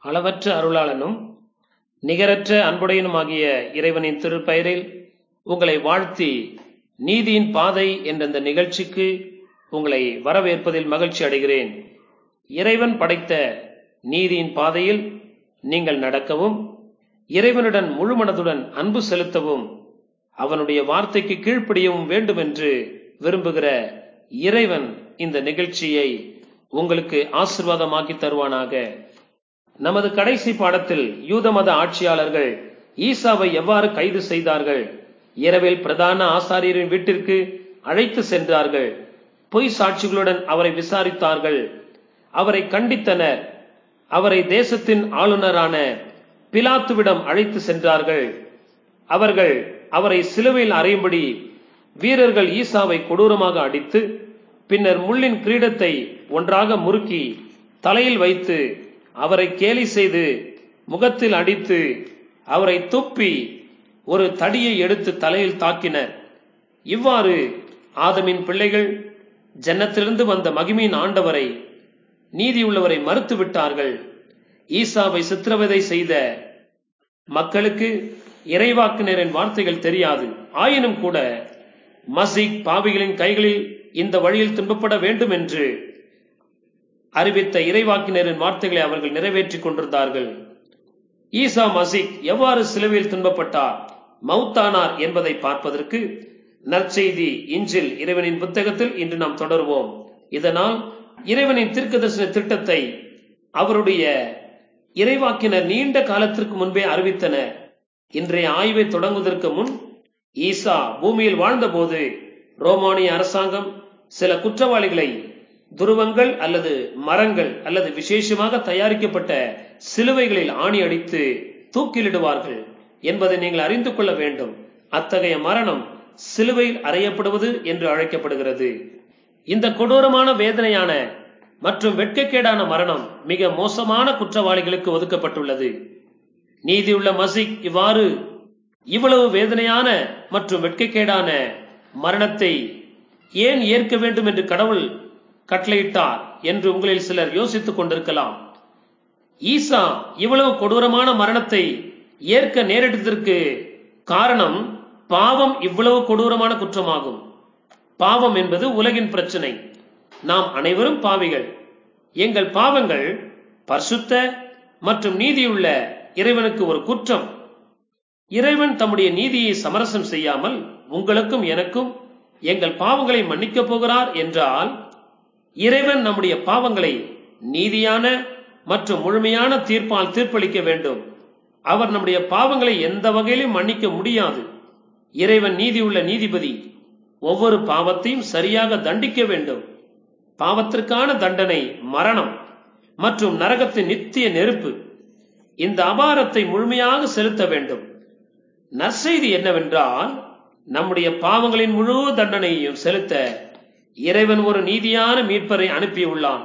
அளவற்ற அருளாளனும் நிகரற்ற அன்புடையனுமாகிய இறைவனின் திருப்பெயரில் உங்களை வாழ்த்தி நீதியின் பாதை என்ற இந்த நிகழ்ச்சிக்கு உங்களை வரவேற்பதில் மகிழ்ச்சி அடைகிறேன் இறைவன் படைத்த நீதியின் பாதையில் நீங்கள் நடக்கவும் இறைவனுடன் முழு மனதுடன் அன்பு செலுத்தவும் அவனுடைய வார்த்தைக்கு கீழ்ப்படியவும் வேண்டும் என்று விரும்புகிற இறைவன் இந்த நிகழ்ச்சியை உங்களுக்கு ஆசிர்வாதமாக்கி தருவானாக நமது கடைசி பாடத்தில் யூத மத ஆட்சியாளர்கள் ஈசாவை எவ்வாறு கைது செய்தார்கள் இரவில் பிரதான ஆசாரியரின் வீட்டிற்கு அழைத்து சென்றார்கள் பொய் சாட்சிகளுடன் அவரை விசாரித்தார்கள் அவரை கண்டித்தனர் அவரை தேசத்தின் ஆளுநரான பிலாத்துவிடம் அழைத்து சென்றார்கள் அவர்கள் அவரை சிலுவையில் அறையும்படி வீரர்கள் ஈசாவை கொடூரமாக அடித்து பின்னர் முள்ளின் கிரீடத்தை ஒன்றாக முறுக்கி தலையில் வைத்து அவரை கேலி செய்து முகத்தில் அடித்து அவரை துப்பி ஒரு தடியை எடுத்து தலையில் தாக்கினர் இவ்வாறு ஆதமின் பிள்ளைகள் ஜன்னத்திலிருந்து வந்த மகிமையின் ஆண்டவரை நீதியுள்ளவரை மறுத்து விட்டார்கள் ஈசாவை சித்திரவதை செய்த மக்களுக்கு இறைவாக்கினரின் வார்த்தைகள் தெரியாது ஆயினும் கூட மசிக் பாவிகளின் கைகளில் இந்த வழியில் துன்பப்பட வேண்டும் என்று அறிவித்த இறைவாக்கினரின் வார்த்தைகளை அவர்கள் நிறைவேற்றிக் கொண்டிருந்தார்கள் ஈசா மசிக் எவ்வாறு சிலுவையில் துன்பப்பட்டார் மௌத்தானார் என்பதை பார்ப்பதற்கு நற்செய்தி இஞ்சில் இறைவனின் புத்தகத்தில் இன்று நாம் தொடருவோம் இதனால் இறைவனின் தீர்க்கதரிசன திட்டத்தை அவருடைய இறைவாக்கினர் நீண்ட காலத்திற்கு முன்பே அறிவித்தனர் இன்றைய ஆய்வை தொடங்குவதற்கு முன் ஈசா பூமியில் வாழ்ந்தபோது ரோமானிய அரசாங்கம் சில குற்றவாளிகளை துருவங்கள் அல்லது மரங்கள் அல்லது விசேஷமாக தயாரிக்கப்பட்ட சிலுவைகளில் ஆணி அடித்து தூக்கிலிடுவார்கள் என்பதை நீங்கள் அறிந்து கொள்ள வேண்டும் அத்தகைய மரணம் சிலுவையில் அறையப்படுவது என்று அழைக்கப்படுகிறது இந்த கொடூரமான வேதனையான மற்றும் வெட்கக்கேடான மரணம் மிக மோசமான குற்றவாளிகளுக்கு ஒதுக்கப்பட்டுள்ளது நீதியுள்ள மசிக் இவ்வாறு இவ்வளவு வேதனையான மற்றும் வெட்கக்கேடான மரணத்தை ஏன் ஏற்க வேண்டும் என்று கடவுள் கட்டளையிட்டார் என்று உங்களில் சிலர் யோசித்துக் கொண்டிருக்கலாம் ஈசா இவ்வளவு கொடூரமான மரணத்தை ஏற்க நேரிட்டதற்கு காரணம் பாவம் இவ்வளவு கொடூரமான குற்றமாகும் பாவம் என்பது உலகின் பிரச்சனை நாம் அனைவரும் பாவிகள் எங்கள் பாவங்கள் பரிசுத்த மற்றும் நீதியுள்ள இறைவனுக்கு ஒரு குற்றம் இறைவன் தம்முடைய நீதியை சமரசம் செய்யாமல் உங்களுக்கும் எனக்கும் எங்கள் பாவங்களை மன்னிக்கப் போகிறார் என்றால் இறைவன் நம்முடைய பாவங்களை நீதியான மற்றும் முழுமையான தீர்ப்பால் தீர்ப்பளிக்க வேண்டும் அவர் நம்முடைய பாவங்களை எந்த வகையிலும் மன்னிக்க முடியாது இறைவன் நீதியுள்ள நீதிபதி ஒவ்வொரு பாவத்தையும் சரியாக தண்டிக்க வேண்டும் பாவத்திற்கான தண்டனை மரணம் மற்றும் நரகத்தின் நித்திய நெருப்பு இந்த அபாரத்தை முழுமையாக செலுத்த வேண்டும் நற்செய்தி என்னவென்றால் நம்முடைய பாவங்களின் முழு தண்டனையையும் செலுத்த இறைவன் ஒரு நீதியான மீட்பரை அனுப்பியுள்ளான்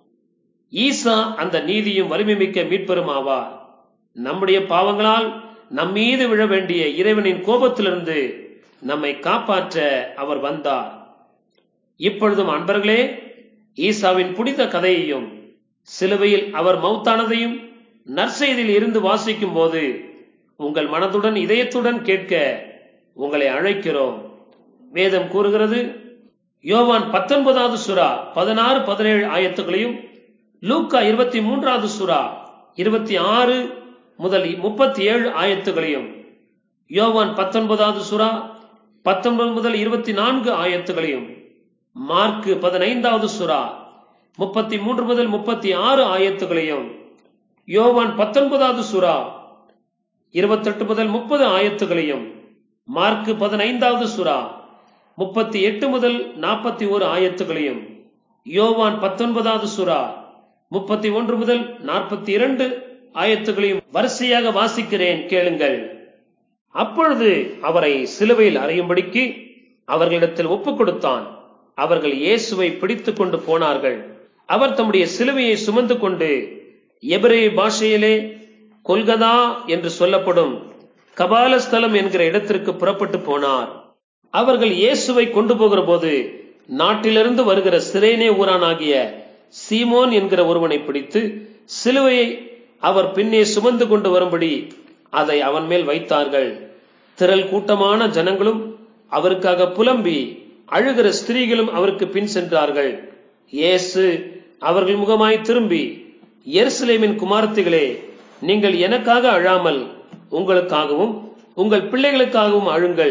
ஈசா அந்த நீதியும் வலிமைமிக்க மீட்பரும் ஆவார் நம்முடைய பாவங்களால் நம்மீது விழ வேண்டிய இறைவனின் கோபத்திலிருந்து நம்மை காப்பாற்ற அவர் வந்தார் இப்பொழுதும் அன்பர்களே ஈசாவின் புனித கதையையும் சிலுவையில் அவர் மௌத்தானதையும் நற்செய்தியில் இருந்து வாசிக்கும் போது உங்கள் மனதுடன் இதயத்துடன் கேட்க உங்களை அழைக்கிறோம் வேதம் கூறுகிறது யோவான் பத்தொன்பதாவது சுறா பதினாறு பதினேழு ஆயத்துகளையும் லூக்கா இருபத்தி மூன்றாவது சுறா இருபத்தி ஆறு முதல் முப்பத்தி ஏழு ஆயத்துகளையும் யோவான் பத்தொன்பதாவது சுறா பத்தொன்பது முதல் இருபத்தி நான்கு ஆயத்துகளையும் மார்க்கு பதினைந்தாவது சுறா முப்பத்தி மூன்று முதல் முப்பத்தி ஆறு ஆயத்துகளையும் யோவான் பத்தொன்பதாவது சுறா இருபத்தெட்டு முதல் முப்பது ஆயத்துகளையும் மார்க்கு பதினைந்தாவது சுறா முப்பத்தி எட்டு முதல் நாற்பத்தி ஒரு ஆயத்துகளையும் யோவான் பத்தொன்பதாவது சுறா முப்பத்தி ஒன்று முதல் நாற்பத்தி இரண்டு ஆயத்துகளையும் வரிசையாக வாசிக்கிறேன் கேளுங்கள் அப்பொழுது அவரை சிலுவையில் அறையும்படிக்கு அவர்களிடத்தில் ஒப்புக் கொடுத்தான் அவர்கள் இயேசுவை பிடித்துக் கொண்டு போனார்கள் அவர் தம்முடைய சிலுவையை சுமந்து கொண்டு எபிரே பாஷையிலே கொல்கதா என்று சொல்லப்படும் கபாலஸ்தலம் என்கிற இடத்திற்கு புறப்பட்டு போனார் அவர்கள் இயேசுவை கொண்டு போகிற போது நாட்டிலிருந்து வருகிற சிரேனே ஊரானாகிய சீமோன் என்கிற ஒருவனை பிடித்து சிலுவையை அவர் பின்னே சுமந்து கொண்டு வரும்படி அதை அவன் மேல் வைத்தார்கள் திரள் கூட்டமான ஜனங்களும் அவருக்காக புலம்பி அழுகிற ஸ்திரீகளும் அவருக்கு பின் சென்றார்கள் இயேசு அவர்கள் முகமாய் திரும்பி எருசலேமின் குமாரத்திகளே நீங்கள் எனக்காக அழாமல் உங்களுக்காகவும் உங்கள் பிள்ளைகளுக்காகவும் அழுங்கள்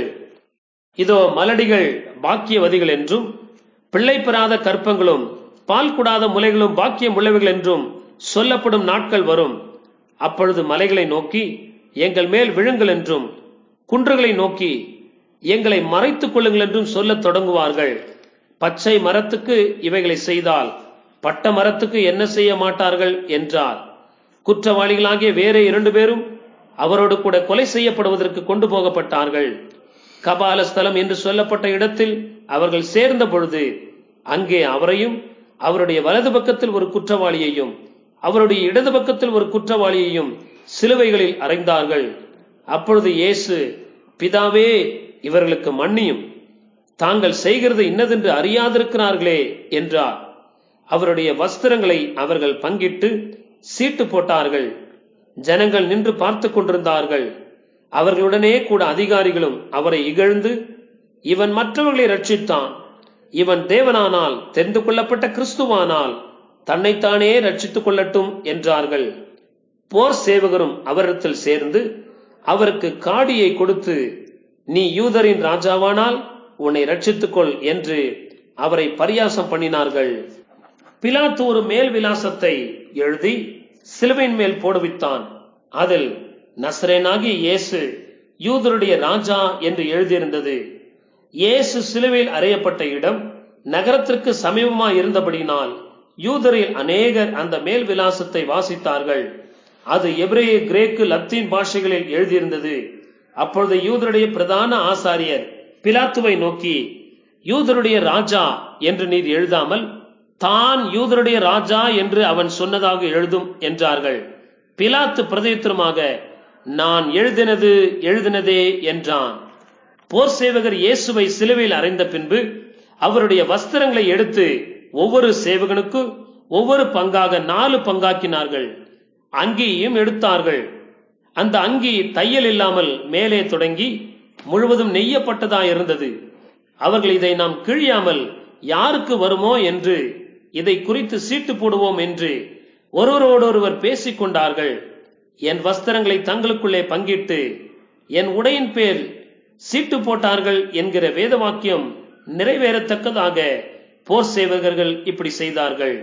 இதோ மலடிகள் பாக்கியவதிகள் என்றும் பிள்ளை பெறாத கற்பங்களும் பால் குடாத முலைகளும் பாக்கியம் உள்ளவைகள் என்றும் சொல்லப்படும் நாட்கள் வரும் அப்பொழுது மலைகளை நோக்கி எங்கள் மேல் விழுங்கள் என்றும் குன்றுகளை நோக்கி எங்களை மறைத்துக் கொள்ளுங்கள் என்றும் சொல்லத் தொடங்குவார்கள் பச்சை மரத்துக்கு இவைகளை செய்தால் பட்ட மரத்துக்கு என்ன செய்ய மாட்டார்கள் என்றார் குற்றவாளிகளாகிய வேற இரண்டு பேரும் அவரோடு கூட கொலை செய்யப்படுவதற்கு கொண்டு போகப்பட்டார்கள் கபாலஸ்தலம் என்று சொல்லப்பட்ட இடத்தில் அவர்கள் சேர்ந்த பொழுது அங்கே அவரையும் அவருடைய வலது பக்கத்தில் ஒரு குற்றவாளியையும் அவருடைய இடது பக்கத்தில் ஒரு குற்றவாளியையும் சிலுவைகளில் அறைந்தார்கள் அப்பொழுது இயேசு பிதாவே இவர்களுக்கு மன்னியும் தாங்கள் செய்கிறது இன்னதென்று அறியாதிருக்கிறார்களே என்றார் அவருடைய வஸ்திரங்களை அவர்கள் பங்கிட்டு சீட்டு போட்டார்கள் ஜனங்கள் நின்று பார்த்து கொண்டிருந்தார்கள் அவர்களுடனே கூட அதிகாரிகளும் அவரை இகழ்ந்து இவன் மற்றவர்களை ரட்சித்தான் இவன் தேவனானால் தெரிந்து கொள்ளப்பட்ட கிறிஸ்துவானால் தன்னைத்தானே ரட்சித்துக் கொள்ளட்டும் என்றார்கள் போர் சேவகரும் அவரிடத்தில் சேர்ந்து அவருக்கு காடியை கொடுத்து நீ யூதரின் ராஜாவானால் உன்னை ரட்சித்துக்கொள் என்று அவரை பரியாசம் பண்ணினார்கள் பிலாத்து ஒரு மேல் விலாசத்தை எழுதி சிலுவையின் மேல் போடுவித்தான் அதில் நசரேனாகி இயேசு யூதருடைய ராஜா என்று எழுதியிருந்தது இயேசு சிலுவையில் அறையப்பட்ட இடம் நகரத்திற்கு சமீபமாய் இருந்தபடியினால் யூதரில் அநேகர் அந்த மேல் விலாசத்தை வாசித்தார்கள் அது எபிரேய கிரேக்கு லத்தீன் பாஷைகளில் எழுதியிருந்தது அப்பொழுது யூதருடைய பிரதான ஆசாரியர் பிலாத்துவை நோக்கி யூதருடைய ராஜா என்று நீர் எழுதாமல் தான் யூதருடைய ராஜா என்று அவன் சொன்னதாக எழுதும் என்றார்கள் பிலாத்து பிரதியுத்தரமாக நான் எழுதினது எழுதினதே என்றான் போர் சேவகர் இயேசுவை சிலுவையில் அறைந்த பின்பு அவருடைய வஸ்திரங்களை எடுத்து ஒவ்வொரு சேவகனுக்கு ஒவ்வொரு பங்காக நாலு பங்காக்கினார்கள் அங்கியையும் எடுத்தார்கள் அந்த அங்கி தையல் இல்லாமல் மேலே தொடங்கி முழுவதும் நெய்யப்பட்டதா இருந்தது அவர்கள் இதை நாம் கிழியாமல் யாருக்கு வருமோ என்று இதை குறித்து சீட்டு போடுவோம் என்று ஒருவரோடொருவர் பேசிக் கொண்டார்கள் என் வஸ்திரங்களை தங்களுக்குள்ளே பங்கிட்டு என் உடையின் பேர் சீட்டு போட்டார்கள் என்கிற வேத வாக்கியம் நிறைவேறத்தக்கதாக போர் சேவகர்கள் இப்படி செய்தார்கள்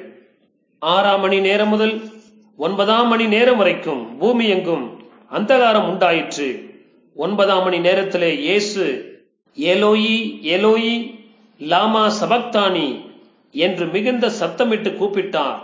ஆறாம் மணி நேரம் முதல் ஒன்பதாம் மணி நேரம் வரைக்கும் பூமி எங்கும் அந்தகாரம் உண்டாயிற்று ஒன்பதாம் மணி நேரத்திலே இயேசு ஏலோயி ஏலோயி லாமா சபக்தானி என்று மிகுந்த சத்தமிட்டு கூப்பிட்டார்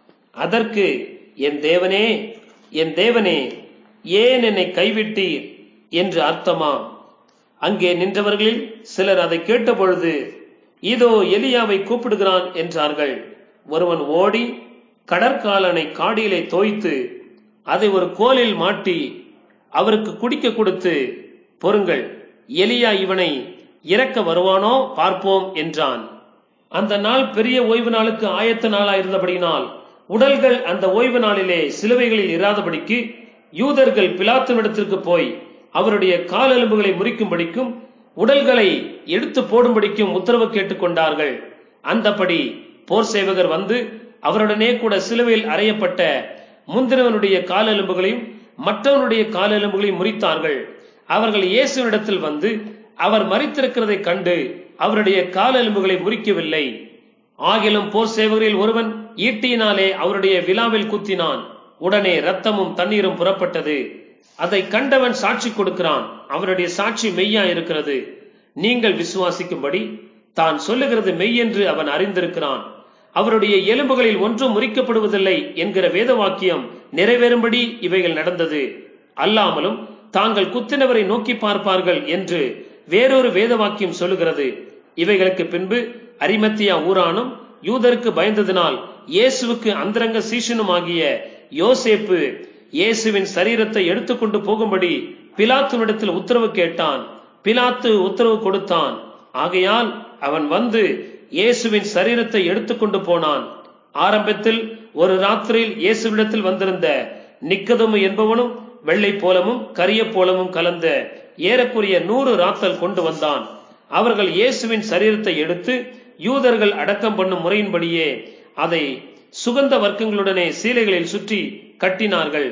அதற்கு என் தேவனே என் தேவனே ஏன் என்னை கைவிட்டீர் என்று அர்த்தமா அங்கே நின்றவர்களில் சிலர் அதை கேட்டபொழுது இதோ எலியாவை கூப்பிடுகிறான் என்றார்கள் ஒருவன் ஓடி கடற்காலனை காடியிலே தோய்த்து அதை ஒரு கோலில் மாட்டி அவருக்கு குடிக்க கொடுத்து பொறுங்கள் எலியா இவனை இறக்க வருவானோ பார்ப்போம் என்றான் அந்த நாள் பெரிய ஓய்வு நாளுக்கு ஆயத்த நாளா இருந்தபடியினால் உடல்கள் அந்த ஓய்வு நாளிலே சிலுவைகளில் இராதபடிக்கு யூதர்கள் பிலாத்துவிடத்திற்கு போய் அவருடைய காலெலும்புகளை முறிக்கும்படிக்கும் உடல்களை எடுத்து போடும்படிக்கும் உத்தரவு கேட்டுக்கொண்டார்கள் அந்தபடி போர் சேவகர் வந்து அவருடனே கூட சிலுவையில் அறையப்பட்ட முந்திரவனுடைய காலெலும்புகளையும் மற்றவனுடைய காலெலும்புகளையும் முறித்தார்கள் அவர்கள் இயேசுவிடத்தில் வந்து அவர் மறித்திருக்கிறதை கண்டு அவருடைய காலெலும்புகளை முறிக்கவில்லை ஆகிலும் போர் சேவகரில் ஒருவன் ஈட்டியினாலே அவருடைய விழாவில் குத்தினான் உடனே ரத்தமும் தண்ணீரும் புறப்பட்டது அதை கண்டவன் சாட்சி கொடுக்கிறான் அவருடைய சாட்சி மெய்யா இருக்கிறது நீங்கள் விசுவாசிக்கும்படி தான் சொல்லுகிறது மெய் என்று அவன் அறிந்திருக்கிறான் அவருடைய எலும்புகளில் ஒன்றும் முறிக்கப்படுவதில்லை என்கிற வேத வாக்கியம் நிறைவேறும்படி இவைகள் நடந்தது அல்லாமலும் தாங்கள் குத்தினவரை நோக்கி பார்ப்பார்கள் என்று வேறொரு வேத வாக்கியம் சொல்லுகிறது இவைகளுக்கு பின்பு அரிமத்தியா ஊரானும் யூதருக்கு பயந்ததினால் இயேசுவுக்கு அந்தரங்க சீஷனும் ஆகிய யோசேப்பு இயேசுவின் சரீரத்தை எடுத்துக்கொண்டு போகும்படி பிலாத்துவிடத்தில் உத்தரவு கேட்டான் பிலாத்து உத்தரவு கொடுத்தான் ஆகையால் அவன் வந்து இயேசுவின் சரீரத்தை எடுத்துக்கொண்டு போனான் ஆரம்பத்தில் ஒரு ராத்திரியில் இயேசுவிடத்தில் வந்திருந்த நிக்கதமு என்பவனும் வெள்ளை போலமும் கரிய போலமும் கலந்த ஏறக்குறைய நூறு ராத்தல் கொண்டு வந்தான் அவர்கள் இயேசுவின் சரீரத்தை எடுத்து யூதர்கள் அடக்கம் பண்ணும் முறையின்படியே அதை சுகந்த வர்க்கங்களுடனே சீலைகளில் சுற்றி கட்டினார்கள்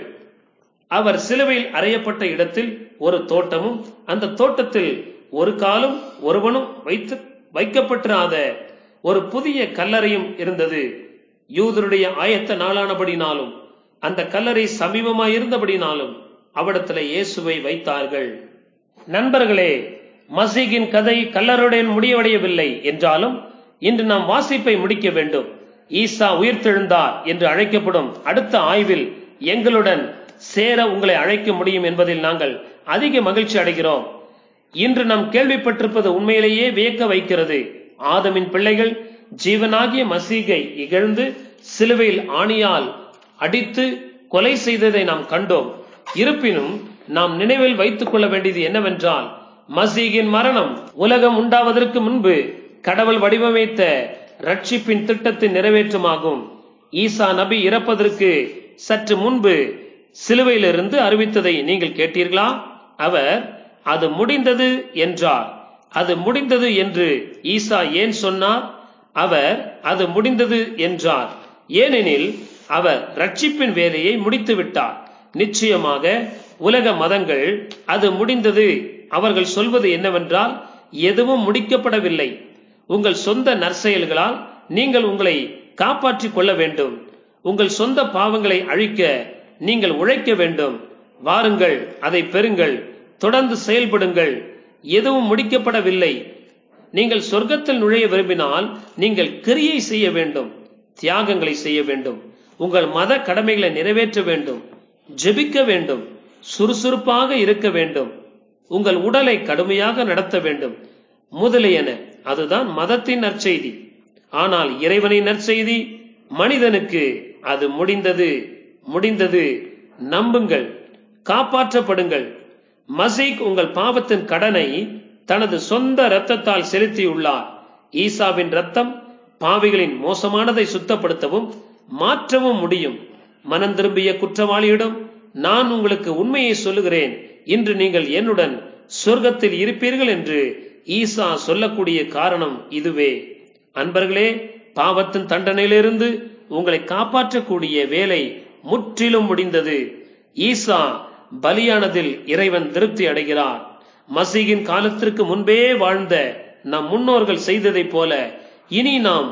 அவர் சிலுவையில் அறையப்பட்ட இடத்தில் ஒரு தோட்டமும் அந்த தோட்டத்தில் ஒரு காலும் ஒருவனும் வைத்து வைக்கப்பட்டிராத ஒரு புதிய கல்லறையும் இருந்தது யூதருடைய ஆயத்த நாளானபடினாலும் அந்த கல்லறை சமீபமாயிருந்தபடினாலும் அவ்விடத்துல இயேசுவை வைத்தார்கள் நண்பர்களே மசீகின் கதை கல்லறையுடன் முடிவடையவில்லை என்றாலும் இன்று நாம் வாசிப்பை முடிக்க வேண்டும் ஈசா உயிர்த்தெழுந்தார் என்று அழைக்கப்படும் அடுத்த ஆய்வில் எங்களுடன் சேர உங்களை அழைக்க முடியும் என்பதில் நாங்கள் அதிக மகிழ்ச்சி அடைகிறோம் இன்று நாம் கேள்விப்பட்டிருப்பது உண்மையிலேயே வியக்க வைக்கிறது ஆதமின் பிள்ளைகள் ஜீவனாகிய மசீகை இகழ்ந்து சிலுவையில் ஆணியால் அடித்து கொலை செய்ததை நாம் கண்டோம் இருப்பினும் நாம் நினைவில் வைத்துக் கொள்ள வேண்டியது என்னவென்றால் மசீகின் மரணம் உலகம் உண்டாவதற்கு முன்பு கடவுள் வடிவமைத்த ரட்சிப்பின் திட்டத்தின் நிறைவேற்றமாகும் ஈசா நபி இறப்பதற்கு சற்று முன்பு சிலுவையிலிருந்து அறிவித்ததை நீங்கள் கேட்டீர்களா அவர் அது முடிந்தது என்றார் அது முடிந்தது என்று ஈசா ஏன் சொன்னார் அவர் அது முடிந்தது என்றார் ஏனெனில் அவர் ரட்சிப்பின் வேலையை முடித்து விட்டார் நிச்சயமாக உலக மதங்கள் அது முடிந்தது அவர்கள் சொல்வது என்னவென்றால் எதுவும் முடிக்கப்படவில்லை உங்கள் சொந்த நற்செயல்களால் நீங்கள் உங்களை காப்பாற்றிக் கொள்ள வேண்டும் உங்கள் சொந்த பாவங்களை அழிக்க நீங்கள் உழைக்க வேண்டும் வாருங்கள் அதை பெறுங்கள் தொடர்ந்து செயல்படுங்கள் எதுவும் முடிக்கப்படவில்லை நீங்கள் சொர்க்கத்தில் நுழைய விரும்பினால் நீங்கள் கிரியை செய்ய வேண்டும் தியாகங்களை செய்ய வேண்டும் உங்கள் மத கடமைகளை நிறைவேற்ற வேண்டும் ஜெபிக்க வேண்டும் சுறுசுறுப்பாக இருக்க வேண்டும் உங்கள் உடலை கடுமையாக நடத்த வேண்டும் முதலியன அதுதான் மதத்தின் நற்செய்தி ஆனால் இறைவனின் நற்செய்தி மனிதனுக்கு அது முடிந்தது முடிந்தது நம்புங்கள் காப்பாற்றப்படுங்கள் மசீக் உங்கள் பாவத்தின் கடனை தனது சொந்த இரத்தத்தால் செலுத்தியுள்ளார் ஈசாவின் ரத்தம் பாவிகளின் மோசமானதை சுத்தப்படுத்தவும் மாற்றவும் முடியும் மனம் திரும்பிய குற்றவாளியிடம் நான் உங்களுக்கு உண்மையை சொல்லுகிறேன் இன்று நீங்கள் என்னுடன் சொர்க்கத்தில் இருப்பீர்கள் என்று ஈசா சொல்லக்கூடிய காரணம் இதுவே அன்பர்களே பாவத்தின் தண்டனையிலிருந்து உங்களை காப்பாற்றக்கூடிய வேலை முற்றிலும் முடிந்தது ஈசா பலியானதில் இறைவன் திருப்தி அடைகிறார் மசீகின் காலத்திற்கு முன்பே வாழ்ந்த நம் முன்னோர்கள் செய்ததைப் போல இனி நாம்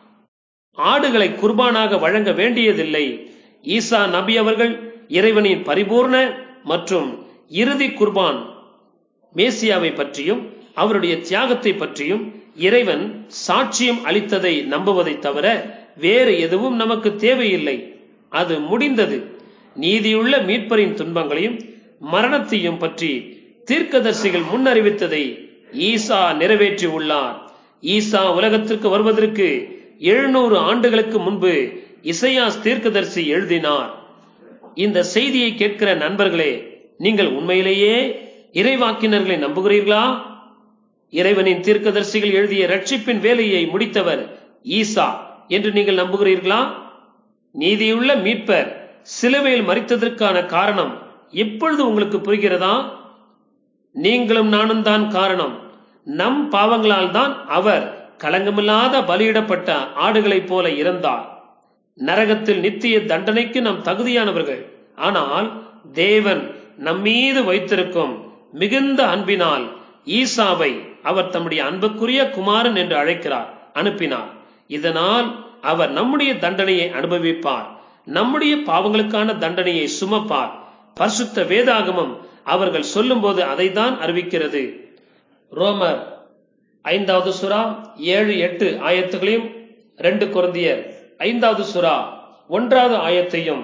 ஆடுகளை குர்பானாக வழங்க வேண்டியதில்லை ஈசா நபி அவர்கள் இறைவனின் பரிபூர்ண மற்றும் இறுதி குர்பான் மேசியாவை பற்றியும் அவருடைய தியாகத்தை பற்றியும் இறைவன் சாட்சியம் அளித்ததை நம்புவதை தவிர வேறு எதுவும் நமக்கு தேவையில்லை அது முடிந்தது நீதியுள்ள மீட்பரின் துன்பங்களையும் மரணத்தையும் பற்றி தீர்க்கதரிசிகள் முன்னறிவித்ததை ஈசா நிறைவேற்றி உள்ளார் ஈசா உலகத்திற்கு வருவதற்கு எழுநூறு ஆண்டுகளுக்கு முன்பு இசையாஸ் தீர்க்கதரிசி எழுதினார் இந்த செய்தியை கேட்கிற நண்பர்களே நீங்கள் உண்மையிலேயே இறைவாக்கினர்களை நம்புகிறீர்களா இறைவனின் தீர்க்கதரிசிகள் எழுதிய ரட்சிப்பின் வேலையை முடித்தவர் ஈசா என்று நீங்கள் நம்புகிறீர்களா நீதியுள்ள மீட்பர் சிலுவையில் மறித்ததற்கான காரணம் எப்பொழுது உங்களுக்கு புரிகிறதா நீங்களும் நானும் தான் காரணம் நம் பாவங்களால் தான் அவர் களங்கமில்லாத பலியிடப்பட்ட ஆடுகளைப் போல இறந்தார் நரகத்தில் நித்திய தண்டனைக்கு நாம் தகுதியானவர்கள் ஆனால் தேவன் நம்மீது வைத்திருக்கும் மிகுந்த அன்பினால் ஈசாவை அவர் தம்முடைய அன்புக்குரிய குமாரன் என்று அழைக்கிறார் அனுப்பினார் இதனால் அவர் நம்முடைய தண்டனையை அனுபவிப்பார் நம்முடைய பாவங்களுக்கான தண்டனையை சுமப்பார் பரிசுத்த வேதாகமம் அவர்கள் சொல்லும்போது அதைத்தான் அறிவிக்கிறது ரோமர் ஐந்தாவது சுறா ஏழு எட்டு ஆயத்துகளையும் ரெண்டு குருந்தியர் ஐந்தாவது சுறா ஒன்றாவது ஆயத்தையும்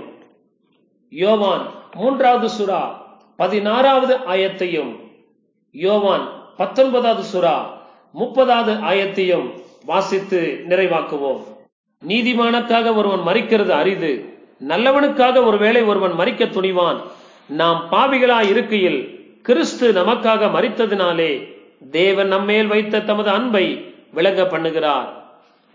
யோவான் மூன்றாவது சுறா பதினாறாவது ஆயத்தையும் யோவான் பத்தொன்பதாவது சுறா முப்பதாவது ஆயத்தையும் வாசித்து நிறைவாக்குவோம் நீதிமானுக்காக ஒருவன் மறிக்கிறது அரிது நல்லவனுக்காக ஒருவேளை ஒருவன் மறிக்க துணிவான் நாம் பாவிகளாய் இருக்கையில் கிறிஸ்து நமக்காக மறித்ததினாலே தேவன் நம்மேல் வைத்த தமது அன்பை விளங்க பண்ணுகிறார்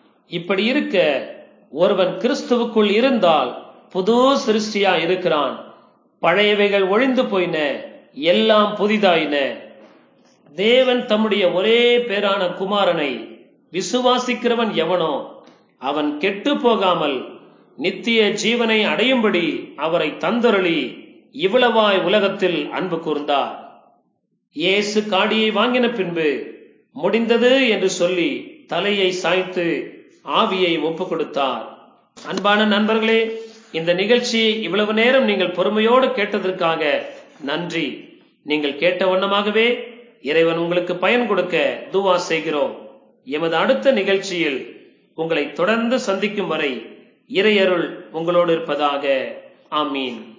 இப்படி இருக்க ஒருவன் கிறிஸ்துவுக்குள் இருந்தால் புது சிருஷ்டியா இருக்கிறான் பழையவைகள் ஒழிந்து போயின எல்லாம் புதிதாயின தேவன் தம்முடைய ஒரே பேரான குமாரனை விசுவாசிக்கிறவன் எவனோ அவன் கெட்டு போகாமல் நித்திய ஜீவனை அடையும்படி அவரை தந்தருளி இவ்வளவாய் உலகத்தில் அன்பு கூர்ந்தார் இயேசு காடியை வாங்கின பின்பு முடிந்தது என்று சொல்லி தலையை சாய்த்து ஆவியை ஒப்பு கொடுத்தார் அன்பான நண்பர்களே இந்த நிகழ்ச்சியை இவ்வளவு நேரம் நீங்கள் பொறுமையோடு கேட்டதற்காக நன்றி நீங்கள் கேட்ட வண்ணமாகவே இறைவன் உங்களுக்கு பயன் கொடுக்க துவா செய்கிறோம் எமது அடுத்த நிகழ்ச்சியில் உங்களை தொடர்ந்து சந்திக்கும் வரை இறையருள் உங்களோடு இருப்பதாக ஆமீன்